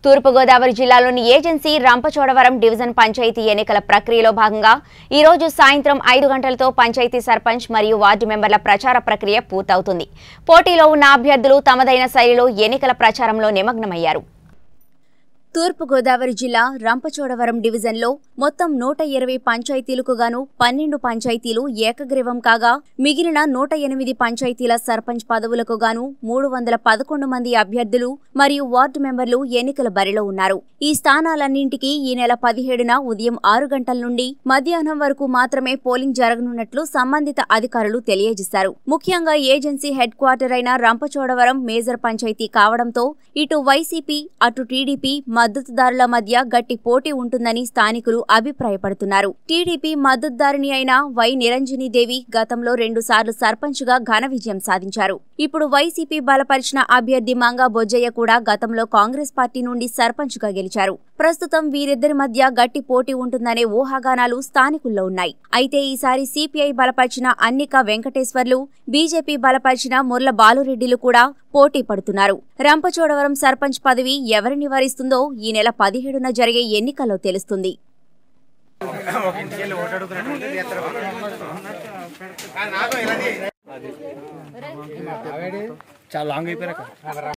తూర్పుగోదావరి జిల్లాలోని agency Rampachodavaram division panchayat ఎన్నికల ప్రక్రియలో భాగంగా ఈ రోజు సాయంత్రం ఐదు గంటలతో పంచాయతీ సర్పంచ్ మరియు వార్డు మెంబర్ల ప్రచార ప్రక్రియ పూర్తవుతుంది పోటీలో ఉన్న అభ్యర్థులు తమదైన శైలిలో ఎన్నికల ప్రచారంలో నిమగ్నమయ్యారు తూర్పుగోదావరి జిల్లా రంపచోడవరం డివిజన్లో మొత్తం నూట ఇరవై పంచాయతీలకు గాను పన్నెండు పంచాయతీలు ఏకగ్రీవం కాగా మిగిలిన నూట ఎనిమిది పంచాయతీల సర్పంచ్ పదవులకు గాను మూడు వందల పదకొండు మంది అభ్యర్థులు మరియు వార్డు మెంబర్లు ఎన్నికల బరిలో ఉన్నారు ఈ స్థానాలన్నింటికీ ఈ నెల పదిహేడున ఉదయం ఆరు గంటల నుండి మధ్యాహ్నం వరకు మాత్రమే పోలింగ్ జరగనున్నట్లు సంబంధిత అధికారులు తెలియజేశారు ముఖ్యంగా ఏజెన్సీ హెడ్ క్వార్టర్ అయిన రంపచోడవరం మేజర్ పంచాయతీ కావడంతో ఇటు వైసీపీ అటు టీడీపీ మద్దతుదారుల మధ్య గట్టి పోటీ ఉంటుందని స్థానికులు అభిప్రాయపడుతున్నారు టీడీపీ మద్దతుదారుని అయిన వై నిరంజని దేవి గతంలో రెండు సార్లు సర్పంచ్ గా ఘన విజయం సాధించారు ఇప్పుడు వైసీపీ బలపరిచిన అభ్యర్థి మంగా బొజ్జయ్య కూడా గతంలో కాంగ్రెస్ పార్టీ నుండి సర్పంచ్ గా గెలిచారు ప్రస్తుతం వీరిద్దరి మధ్య గట్టి పోటీ ఉంటుందనే ఊహాగానాలు స్థానికుల్లో ఉన్నాయి అయితే ఈసారి సిపిఐ బలపరిచిన అన్నిక వెంకటేశ్వర్లు బీజేపీ బలపరిచిన ముర్ల బాలురెడ్డిలు కూడా పోటీ పడుతున్నారు రంపచోడవరం సర్పంచ్ పదవి ఎవరిని వరిస్తుందో ఈ నెల పదిహేడున జరిగే ఎన్నికల్లో తెలుస్తుంది ఒక ఇంటికి వెళ్ళి ఓటు అడుగుతున్నట్టు చేస్తారు చాలా లాంగ్ అయిపోయారు